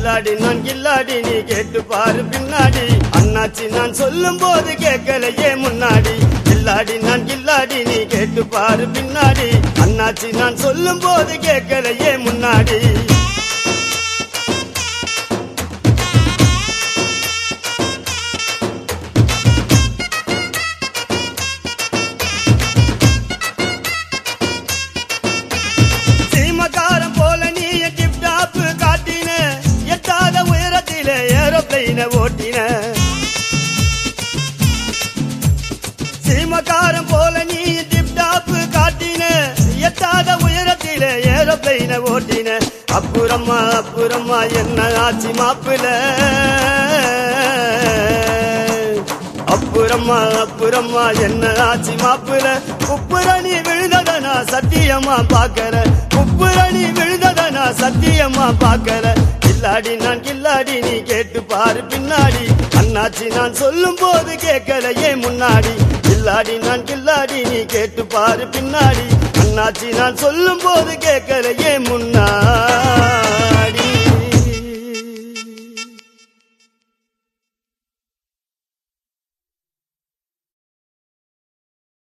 கில்லாடி நான் கில்லாடி நீ கேட்டு பாரு பின்னாடி அண்ணாச்சி நான் சொல்லும் போது கேட்கலையே முன்னாடி கில்லாடி நான் கில்லாடி நீ கேட்டு பாரு பின்னாடி அண்ணாச்சி நான் சொல்லும் போது கேட்கலையே முன்னாடி சீமக்காரன் போல நீ டிப்டாப் காட்டின எட்டாத உயரத்திலே ஏரோப்ளைன ஓட்டின சீமக்காரன் போல நீ டிப்டாப் காட்டின எட்டாத உயரத்திலே ஏரோப்ளைன ஓட்டின அப்புறமா அப்புறமா என்ன ஆச்சு மாப்பிள அப்புறமா அப்புறமா என்ன ஆச்சு மாப்பிள குப்புரணி விழுந்தத நான் சத்தியமா பாக்கற குப்புரணி விழுந்தத நான் சத்தியமா பாக்கற கில்லாடி நான் கில்லாடி நீ கேட்டு பாரு பின்னாடி அண்ணாச்சி நான் சொல்லும் போது கேட்கலையே முன்னாடி கில்லாடி நான் கில்லாடி நீ கேட்டு பாரு பின்னாடி அண்ணாச்சி நான் சொல்லும் போது கேட்கலையே முன்னாடி